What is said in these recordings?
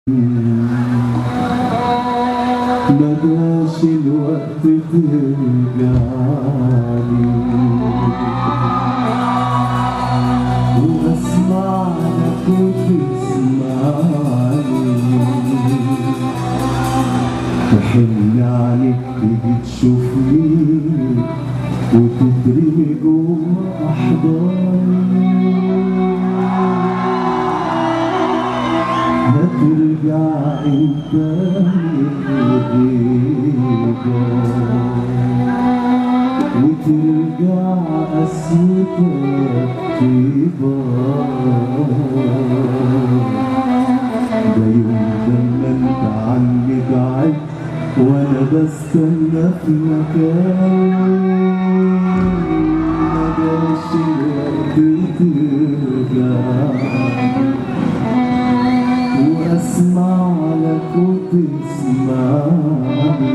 مداش الوقت ترجعلي واسمع لك وتسمعني تحن عليك تيجي تشوفني وتترمي جوا احضاني هترجع انت وترجع قسوتك طيبة ده يوم لما انت عني بعدت وانا بستنى في مكان مجاش الوقت ترجع واسمع لك وتسمعني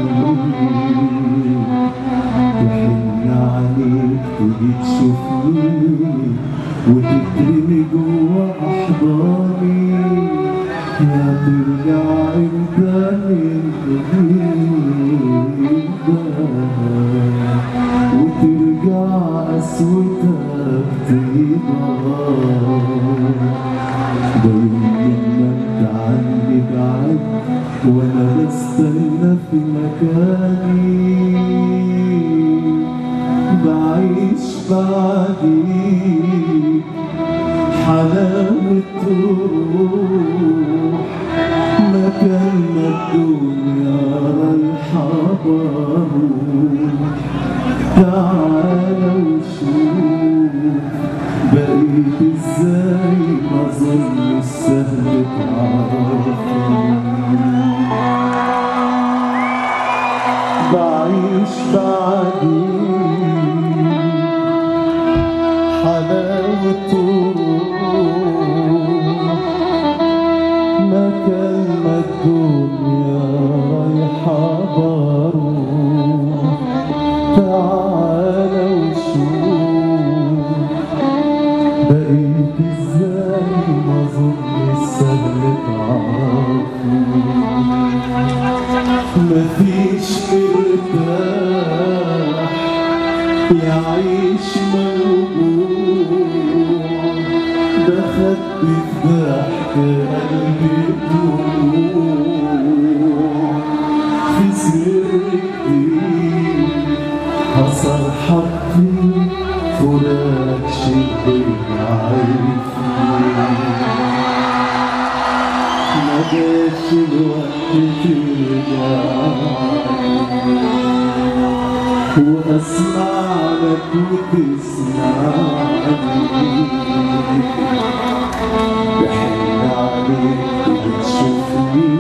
تحن عليك تيجي تشوفني وتترمي جوا احضاني يا ترجع انت من جديد وترجع قسوتك طيبة ده يوم لما انت عني بعد وانا بستنى في مكاني بعيش بعديك حلاوة روح مكان ما الدنيا رايحة بروح تعالى وشوف بقيت ازاي ما ظن السهل تعرفني بعيش بعديك حلاوة روح مكان ما الدنيا رايحة بروح تعالى وشوف بقيت ازاي ما ظن السهل تعرفني مفيش مرتاح يعيش موجوع ده خد في ضحك قلبي دموع في سر كبير حصل حقي فراق شبه عارفني ما جاش الوقت ترجع واسمع لك وتسمعني بحن عليك وتشوفني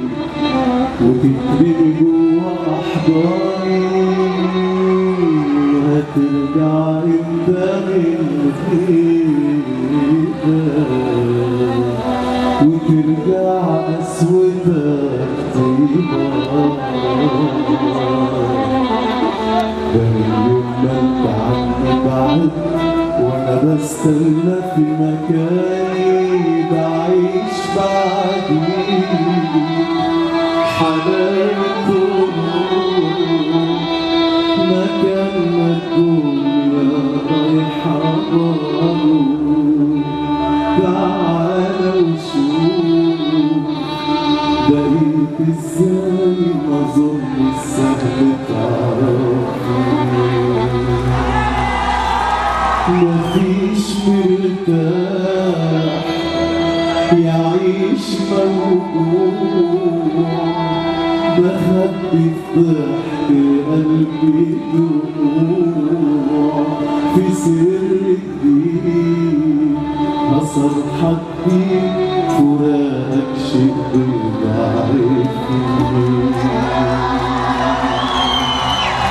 وتترمي جوا احضاني هترجع انت من غيرك وترجع قسوتك طيبة ده اليوم ما انت عني بعد وانا بستنى في مكاني بعيش بعديك حلاوة روح مكان ما الدنيا رايحة بروح تعالى وشوف بقيت ازاي ما ظن السهل تعرفني مفيش مرتاح يعيش موجوع بخبي في ضحك قلبي دموع في سر كبير حصل حقي فراقك شبه بعرفني